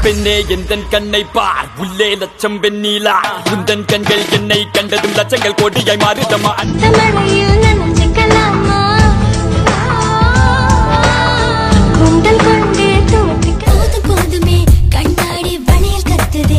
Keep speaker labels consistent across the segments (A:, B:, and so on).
A: பெண்ணே எந்தன் கண்ணை பார் உள்ளே லட்சம் வெண்ணீலா உந்தன் கண்கள் என்னை கண்டதும் லட்சங்கள் கோடியாய் மாறுதமா
B: மழையில் நனைஞ்சுக்கலாமா கூந்தல் கொண்டு துவட்டிக்க போதும் போதுமே கண்ணாடி வளையல் கத்துதே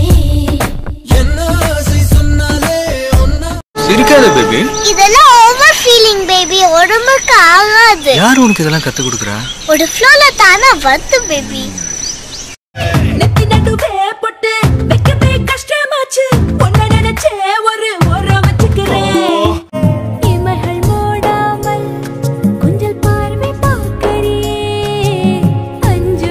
C: சிரிக்காத பேபி
B: இதெல்லாம் ஓவர் ஃபீலிங் பேபி உடம்புக்கு ஆகாது
C: யார் உனக்கு இதெல்லாம் கத்து கொடுக்குறா
B: ஒரு ஃப்ளோல தானா வருது பேபி
D: நெத்தி நடுவே பொட்டு வைக்கவே கஷ்டமாச்சு பொண்ண நினைச்சே ஒரு ஓரம் வச்சுக்கிறேன் இமைகள் மூடாமல் கொஞ்சல் பார்வை பார்க்கறியே அஞ்சு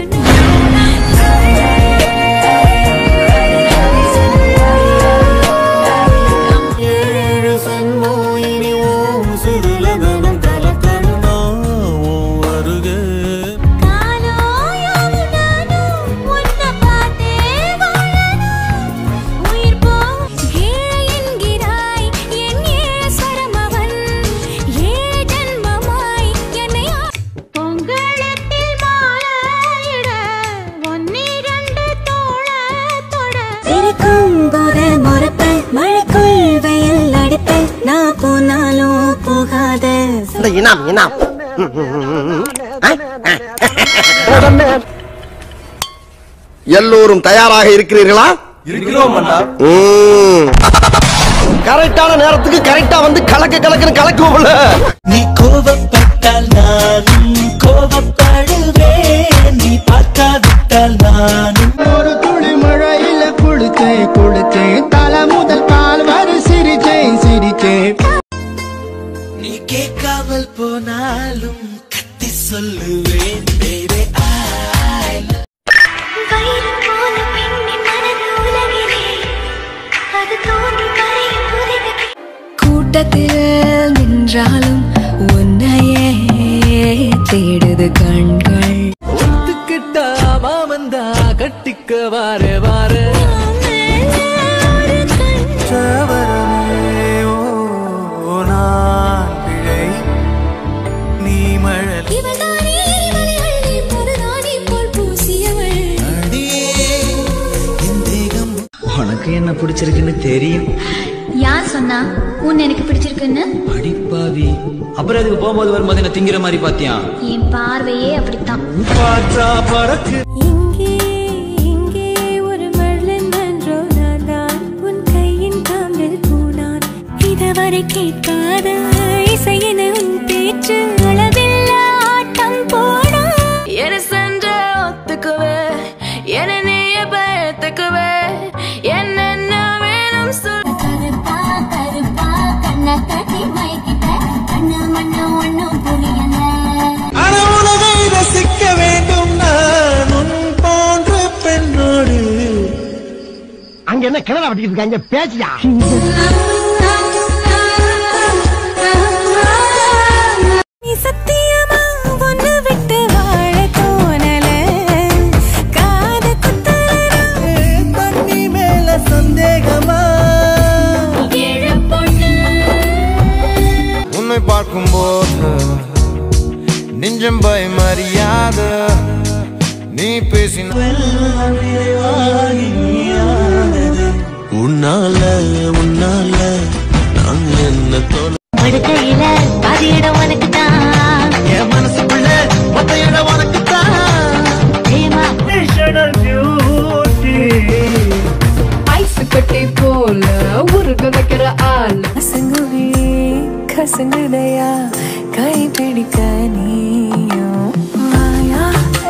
D: காலோயம் நானும் உன்னை பார்த்தே வாழணும் உயிர் போ ஏழை என்கிறாய் என் ஏழஸ்வரம் அவன் ஏழு ஜன்மமாய் என்னை பொங்கலத்தில் மாலையிட ஒன்னிரண்டு தோழ தொட
E: சிரிக்கும் போது முறைப்பேன் மழைக்குள் வெயில் அடிப்பேன் நான் போனாலும் போகாத
F: இனாம் இனாம் எல்லோரும் தயாராக இருக்கிறீர்களா
C: இருக்கிறோம் அண்ணா
F: ம். கரெக்டான நேரத்துக்கு கரெக்டா வந்து கலக்க கலக்குன்னு கலக்குவோம்ல
G: நீ கோபப்பட்டால் நானும் கோபப்படுவேன் நீ பார்க்காவிட்டால் நானும்
H: ஒரு துளி மழையில குளிச்சேன் குளிச்சேன் தலை முதல் கால் வரை சிரிச்சேன் சிரிச்சேன்
G: நீ கேட்காமல் போனாலும் கத்தி சொல்லுவேன் baby, I love
B: வயிறு போல பெண்ணின் மனது உலகிலே அது தோன்றி கரையும் புதிது
D: கூட்டத்தில் நின்றாலும் உன்னையே தேடுது கண்கள்
G: ஒத்துக்கிட்டா மாமந்தா கட்டிக்க வார வார நீ மழை
D: இவள்தானே இவளை அள்ளி மருதாணி போல் பூசியவள்
G: உனக்கு என்ன பிடிச்சிருக்குன்னு தெரியும்
B: யார் சொன்னா உன் எனக்கு பிடிச்சிருக்குன்னு
G: அடிப்பாவி அப்புறம் அதுக்கு போகும்போது வரும்போது என்ன திங்கிற மாதிரி பாத்தியா
B: என் பார்வையே அப்படித்தான்
G: பாற்றா பறக்கு
E: இங்கே இங்கே ஒரு மழன் நன்றோ நான் தான் உன் கையின் காம்பில் பூனான் இதுவரை கேட்காத இசையென உன் பேச்சு அளவில்ல ஆட்டம் போனா
D: என சென்ற ஒத்துக்குவே என நீய பயத்துக்குவே என்னென்ன வேணும் சொல்
B: கருப்பா கருப்பா கண்ணை தட்டி மயக்கிட்ட கண்ணு மண்ணு ஒண்ணும் புரியல
G: உலகை ரசிக்க வேண்டும் நான் உன் போன்ற பெண்ணோடு
F: அங்க என்ன கிணறு வட்டிக்கிட்டு இருக்காங்க பேச்சியா
E: நீ சத்தியமா ஒன்னு விட்டு வாழ தோணல காது குத்தல
G: தண்ணி மேல சந்தேகமா
H: உன்னை பார்க்கும்போது நெஞ்சம் பயமறியாத நீ பேசின
G: உன்னால உன்னால நான் என்ன தோல
E: படுக்கையில பாதி இடம் உனக்கு தான்
G: என் மனசுக்குள்ள மொத்த இடம் உனக்கு
E: பிரேமா
D: ஐஸ் கட்டி போல உருக வைக்கிற ஆள்
E: கசங்குவே கசங்குதையா கை பிடிக்க நீயும் வாயா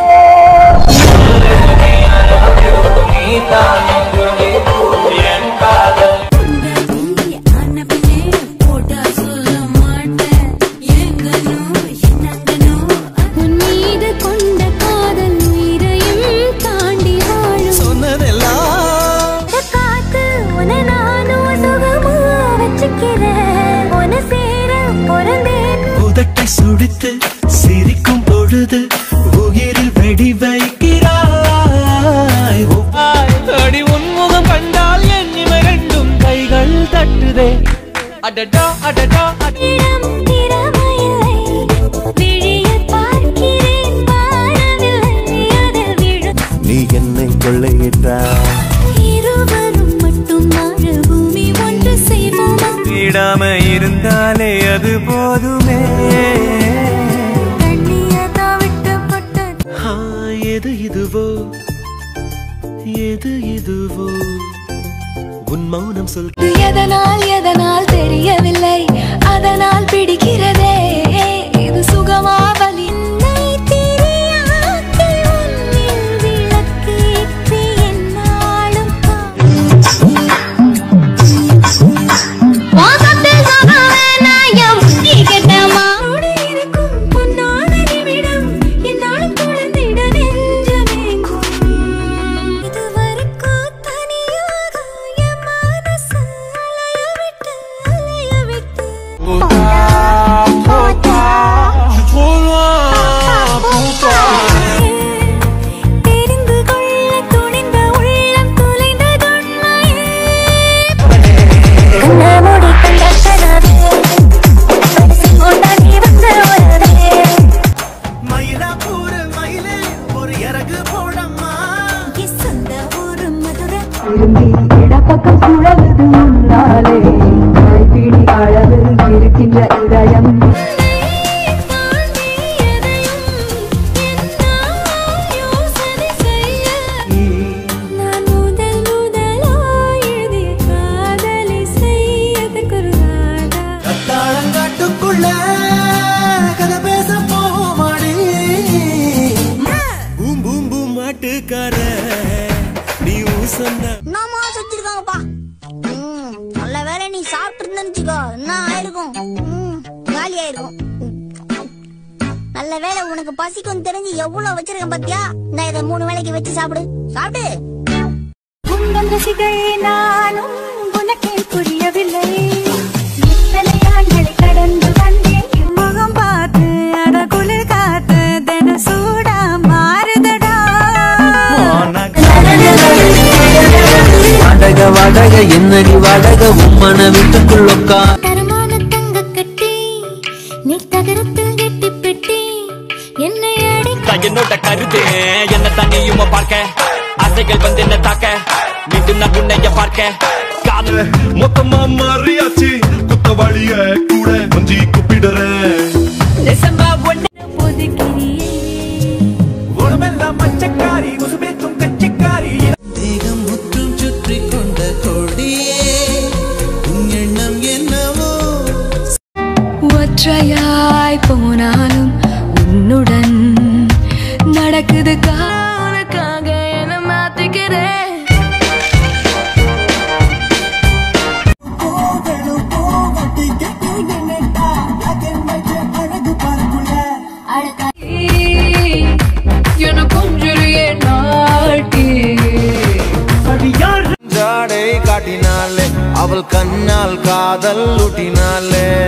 B: உன் மீது கொண்ட காதல் உயிரையும் தாண்டி வாழும்
G: சொன்னதெல்லாம்
B: காத்து உன நானும் சுகமா வச்சுக்கிறேன் உன சேர பிறந்தேன்
G: உதட்டை சுடித்து சிரிக்கும் பொழுது உயிரில் வெடி வைக்கிறாய் அடி உன்முகம் கண்டால் என் இமை ரெண்டும் கைகள் தட்டுதே அடடா அடடா
B: இடம் திறமையில்லை விழிய பார்க்கிறேன் வாழவில்லை அதில் விழும்
H: நீ என்னை கொள்ள
I: கட்டளையிட்டார்
D: இருவரும் மட்டும் வாழ பூமி ஒன்று செய்வோமா
I: விடாம இருந்தாலே அது போதுமே
D: கண்ணியதா விட்டுப்பட்ட
I: ஆ, எது இதுவோ எது இதுவோ உன் மௌனம் சொல்
D: எதனால் எதனால் தெரியவில்லை அதனால் பிடிக்கிறதே இது சுகமா வலி என்னை திரியாக்கி உன்னில் விளக்கேற்றி எந்நாளும் வாசத்தில் சகவேனா என் புத்தி கெட்டமா இருக்கும் பொன்னான நிமிடம் என்னாலும் குழந்திட நெஞ்சமேங்கும் இதுவரைக்கும் தனியாக என் மனசு அலைய விட்டு அலைய விட்டு தெரிந்து கொள்ள துணிந்த உள்ளம் துளைந்ததுண்மையே கண்ணாமூடி கண்ட கனவே மனசு கொண்டாடி வந்த உறவே
I: மயிலாப்பூர் மயிலே ஒரு இறகு போடம்மா
D: என் சொந்த ஊரு மதுரை
J: இடப்பக்கம் சுழலுது முன்னாலே கைப்பிடி அளவில் இருக்கின்ற இதயம்
D: தாண்டி எதையும் என்னால் யோசனை செய்ய நான் முதல் முதலாய் எழுதிய காதலை செய்யது குருநாதா
I: தாளங்காட்டுக்குள்ள கதை பேச போமாடி பூம் பூம் பூம் மாட்டுக்கார நீ சொன்ன
B: என்னமா செஞ்சிருக்காங்கப்பா ம், நல்ல வேளை நீ சாப்பிட்டு இருந்துச்சுக்கோ என்ன ஆயிருக்கும் ம், காலி ஆயிருக்கும் நல்ல வேளை உனக்கு பசிக்கும் தெரிஞ்சு எவ்வளவு வச்சிருக்கேன் பாத்தியா நான் இதை மூணு வேளைக்கு வச்சு சாப்பிடு சாப்பிடு
D: உங்கள் ரசிகை நானும் உனக்கே புரியவில்லை இத்தனை ஆண்களை கடந்து வந்தேன் முகம் பார்த்து அட குளிர் காத்து தின சூடா மாறுதடா
C: வடக வடக என்னடி வடக உம்மன வீட்டுக்குள்ளொக்கா
D: தரமான தங்க கட்டி நீ தகரத்தில் கெட்டி பெட்டி என்னை அடி
A: என்னோட கருது என்ன தண்ணியும பார்க்க ஆசைகள் வந்து என்ன தாக்க மீண்டும் நான் உன்னைய பார்க்க காதல்
K: மொத்தமா மாறியாச்சு குத்தவாளிய கூட கொஞ்சி கூப்பிடுறேன்
D: ஒதுக்கிறியே
I: உடம்பெல்லாம் மச்சக்காரி முசுபேத்தும் கட்சிக்காரி தேகம் முற்றும் சுற்றி கொண்ட கொடியே உன் எண்ணம் என்னவோ
J: ஒற்றையாய் போனாலும் உன்னுடன் நடக்குது காலக்காக என மாத்திக்கிறேன் எனக்கும் ஜுரியே நாட்டி
I: ஜாடை காட்டினாலே அவள் கண்ணால் காதல் ஊட்டினாலே